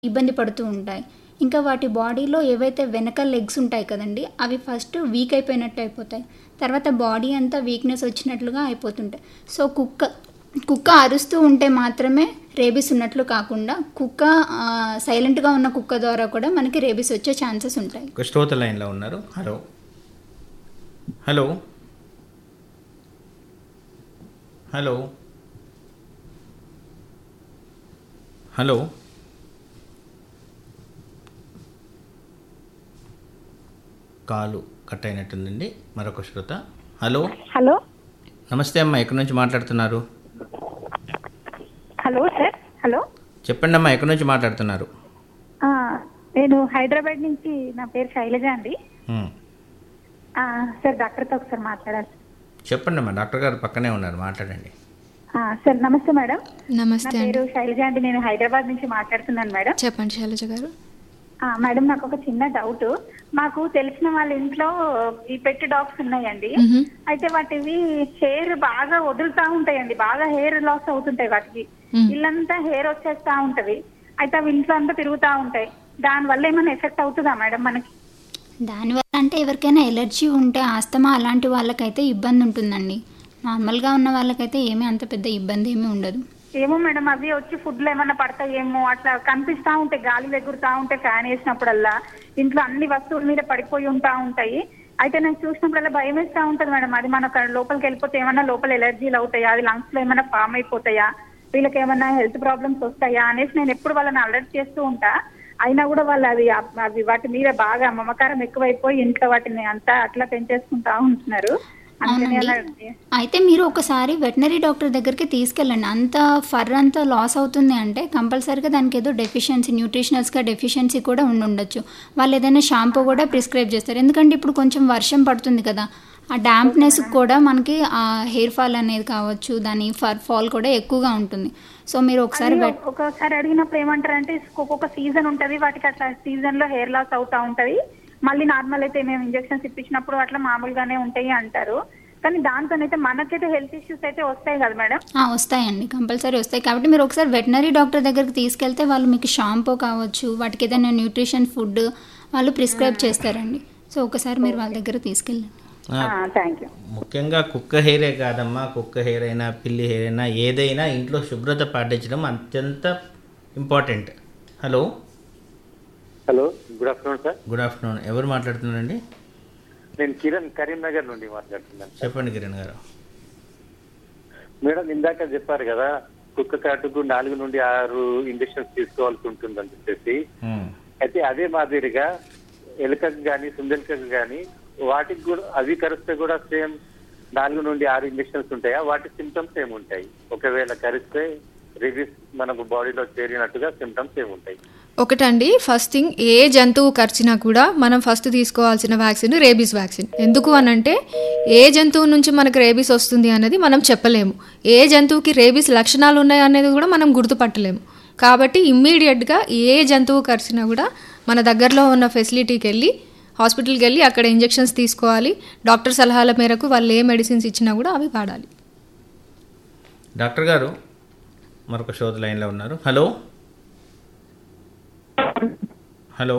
ఇబ్బంది పడుతూ ఉంటాయి ఇంకా వాటి బాడీలో ఏవైతే వెనక లెగ్స్ ఉంటాయి కదండి అవి ఫస్ట్ వీక్ అయిపోయినట్టు అయిపోతాయి తర్వాత బాడీ అంతా వీక్నెస్ వచ్చినట్లుగా అయిపోతుంటాయి సో కుక్క కుక్క అరుస్తూ ఉంటే మాత్రమే రేబీస్ ఉన్నట్లు కాకుండా కుక్క ఆ, సైలెంట్గా ఉన్న కుక్క ద్వారా కూడా మనకి రేబీస్ వచ్చే ఛాన్సెస్ ఉంటాయి ఒక శ్రోత లైన్లో ఉన్నారు hello hello hello hello call cut అయినట్టుందండి మరొక శ్రోత హలో హలో నమస్తే అమ్మా ఎక్కడి నుంచి మాట్లాడుతున్నారు హలో సార్ హలో చెప్పండి అమ్మా ఎక్కడి నుంచి మాట్లాడుతున్నారు ఆ, నేను హైదరాబాద్ నుంచి నా పేరు శైలజ అండి ఉమ్. ఆ, సార్ డాక్టర్తో ఒకసారి మాట్లాడాలి చెప్పండి అమ్మా డాక్టర్ గారు పక్కనే ఉన్నారు మాట్లాడండి ఆ, సార్ నమస్తే మేడం నా నమస్తే అండి పేరు శైలజ అండి నేను హైదరాబాద్ నుంచి మాట్లాడుతున్నాను మేడం చెప్పండి శైలజ గారు ఆ, మేడం నాకు ఒక చిన్న డౌట్ మాకు తెలిసిన వాళ్ళ ఇంట్లో ఈ పెట్ డాగ్స్ ఉన్నాయండి మ్హూ. అయితే వాటివి హెయిర్ బాగా వదులుతా ఉంటాయండి బాగా హెయిర్ లాస్ అవుతుంటాయి వాటికి మ్. ఇల్లంతా హెయిర్ వచ్చేస్తా ఉంటది అయితే అవి ఇంట్లో అంతా తిరుగుతా ఉంటాయి దాని వల్ల ఏమైనా ఎఫెక్ట్ అవుతుందా మేడం మనకి దానివల్ల అంటే ఎవరికైనా ఎలర్జీ ఉంటే ఆస్తమా అలాంటి వాళ్ళకైతే ఇబ్బంది ఉంటుందండి నార్మల్గా ఉన్న వాళ్ళకైతే ఏమీ అంత పెద్ద ఇబ్బంది ఏమీ ఉండదు ఏమో మేడం అవి వచ్చి ఫుడ్ లో ఏమన్నా పడతాయేమో అట్లా కనిపిస్తా ఉంటాయి గాలి ఎగురుతా ఉంటాయి ఫ్యాన్ వేసినప్పుడల్లా ఇంట్లో అన్ని వస్తువుల మీద పడిపోయి ఉంటా ఉంటాయి అయితే నేను చూసినప్పుడల్లా భయం వేస్తా ఉంటది మేడం అది మన లోపలికి వెళ్ళిపోతే ఏమన్నా లోపల ఎలర్జీలు అవుతాయా అది లంగ్స్ లో ఏమన్నా ఫామ్ అయిపోతాయా వీళ్ళకి ఏమన్నా హెల్త్ ప్రాబ్లమ్స్ వస్తాయా అనేసి నేను ఎప్పుడు వాళ్ళని అలర్ట్ చేస్తూ ఉంటా అయినా కూడా వాళ్ళు అవి అవి వాటి మీద బాగా మమకారం ఎక్కువైపోయి ఇంట్లో వాటిని అంతా అట్లా పెంచేసుకుంటా ఉంటున్నారు అందుకని అలా అయితే మీరు ఒకసారి వెటనరీ డాక్టర్ దగ్గరికి తీసుకెళ్ళండి అంత ఫర్ అంతా లాస్ అవుతుంది అంటే కంపల్సరీగా దానికి ఏదో డెఫిషియన్సీ న్యూట్రిషనల్స్గా డెఫిషియన్సీ కూడా ఉండి ఉండొచ్చు వాళ్ళు ఏదైనా షాంపూ కూడా ప్రిస్క్రైబ్ చేస్తారు ఎందుకంటే ఇప్పుడు కొంచెం వర్షం పడుతుంది కదా ఆ డాంప్నెస్ కూడా మనకి ఆ హెయిర్ ఫాల్ అనేది కావచ్చు దాని ఫర్ ఫాల్ కూడా ఎక్కువగా ఉంటుంది సో మీరు ఒకసారి అది వెట్ ఒకసారి అడిగినప్పుడు ఏమంటారు అంటే ఒక్కొక్క సీజన్ ఉంటది వాటికి అట్లా సీజన్ లో హెయిర్ లాస్ అవుతా ఉంటది మళ్ళీ నార్మల్ అయితే మేము ఇంజెక్షన్స్ ఇప్పించినప్పుడు అట్లా మామూలుగానే ఉంటాయి అంటారు కానీ దాంతోనైతే మనకైతే హెల్త్ ఇష్యూస్ అయితే వస్తాయి కదా మేడం ఆ, వస్తాయండి కంపల్సరీ వస్తాయి కాబట్టి మీరు ఒకసారి వెటనరీ డాక్టర్ దగ్గరికి తీసుకెళ్తే వాళ్ళు మీకు షాంపూ కావచ్చు వాటికి ఏదైనా న్యూట్రిషన్ ఫుడ్ వాళ్ళు ప్రిస్క్రైబ్ చేస్తారండి సో ఒకసారి మీరు వాళ్ళ దగ్గర తీసుకెళ్ళండి ఆ, థ్యాంక్ యూ ముఖ్యంగా కుక్క హెయిరే కాదమ్మా కుక్క హెయిర్ అయినా పిల్లి హెయిర్ అయినా ఏదైనా ఇంట్లో శుభ్రత పాటించడం అత్యంత important hello hello good afternoon sir good afternoon ఎవరు మాట్లాడుతున్నారండి నేను కిరణ్ కరీంనగర్ నుండి మాట్లాడుతున్నాను చెప్పండి కిరణ్ గారు మేడం ఇందాక చెప్పారు కదా కుక్క కాటుకు నాలుగు నుండి ఆరు ఇంజక్షన్స్ తీసుకోవాల్సి ఉంటుందని చెప్పేసి ఉమ్. అయితే అదే మాదిరిగా ఎలుకకు కానీ సుందెలకకు కానీ వాటికి కూడా అవి కరిస్తే కూడా సేమ్ నాలుగు నుండి ఆరు ఇంజక్షన్స్ ఉంటాయా వాటి సిమ్టమ్స్ ఏముంటాయి ఒకవేళ కరిస్తే రిలీజ్ మనకు బాడీలో చేరినట్టుగా సిమ్టమ్స్ ఏముంటాయి ఒకటండి ఫస్ట్ థింగ్ ఏ జంతువు కరిచినా కూడా మనం ఫస్ట్ తీసుకోవాల్సిన వ్యాక్సిన్ రేబీస్ వ్యాక్సిన్ ఎందుకు అనంటే ఏ జంతువు నుంచి మనకు రేబీస్ వస్తుంది అనేది మనం చెప్పలేము ఏ జంతువుకి రేబీస్ లక్షణాలు ఉన్నాయి అనేది కూడా మనం గుర్తుపట్టలేము కాబట్టి ఇమ్మీడియట్గా ఏ జంతువు కరిచినా కూడా మన దగ్గరలో ఉన్న ఫెసిలిటీకి వెళ్ళి హాస్పిటల్కి వెళ్ళి అక్కడ ఇంజెక్షన్స్ తీసుకోవాలి డాక్టర్ సలహాల మేరకు వాళ్ళు ఏ మెడిసిన్స్ ఇచ్చినా కూడా అవి వాడాలి డాక్టర్ గారు మరొక శోధ లైన్లో ఉన్నారు హలో హలో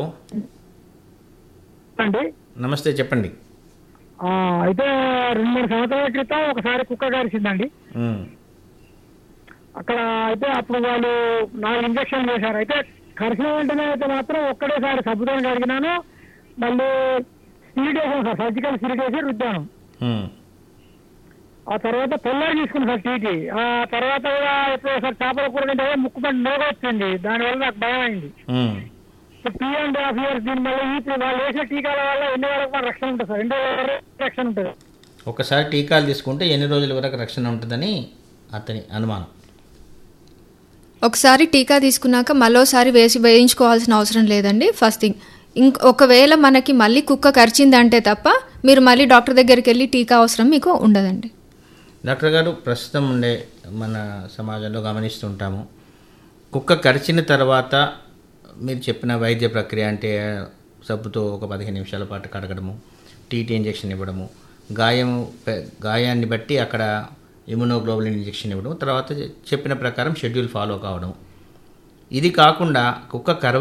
అండి నమస్తే చెప్పండి ఆ, అయితే రెండు మూడు సంవత్సరాల క్రితం ఒకసారి కుక్క కరిచిందండి ఉమ్. అక్కడ అయితే అప్పుడు వాళ్ళు నాలుగు ఇంజక్షన్ చేశారు అయితే కరిచిన వెంటనే అయితే మాత్రం ఒక్కడేసారి సబ్బుతో కడిగినాను మళ్ళీ స్పిరిట్ వేసాను సార్ సర్జికల్ స్పిరిట్ వేసి రుద్దాను ఉమ్. ఆ తర్వాత పొల్లారి తీసుకున్నాను సార్ టీటీ ఆ తర్వాత కూడా ఎప్పుడో సార్ చేపల కూర తింటే ముక్కు పంట నోగ వచ్చింది దానివల్ల నాకు భయం అయింది um. Two and half years దీని వల్ల ఇప్పుడు వాళ్ళు వేసిన టీకాల వల్ల ఎన్ని వరకు మనకు రక్షణ ఉంటుంది సార్ ఎన్ని రోజుల వరకు రక్షణ ఉంటుంది ఒకసారి టీకాలు తీసుకుంటే ఎన్ని రోజుల వరకు రక్షణ ఉంటుందని అతని అనుమానం ఒకసారి టీకా తీసుకున్నాక మరోసారి వేసి వేయించుకోవాల్సిన అవసరం లేదండి ఫస్ట్ థింగ్ ఇంక ఒకవేళ మనకి మళ్ళీ కుక్క కరిచిందంటే తప్ప మీరు మళ్ళీ డాక్టర్ దగ్గరికి వెళ్ళి టీకా అవసరం మీకు ఉండదండి డాక్టర్ గారు ప్రస్తుతం ఉండే మన సమాజంలో గమనిస్తుంటాము కుక్క కరిచిన తర్వాత మీరు చెప్పిన వైద్య ప్రక్రియ అంటే సబ్బుతో ఒక పదిహేను నిమిషాల పాటు కడగడము టీటీ ఇంజెక్షన్ ఇవ్వడము గాయం పె- గాయాన్ని బట్టి అక్కడ ఇమ్యునోగ్లోబులిన్ ఇంజెక్షన్ ఇవ్వడం తర్వాత చెప్పిన ప్రకారం షెడ్యూల్ ఫాలో కావడం ఇది కాకుండా కుక్క కర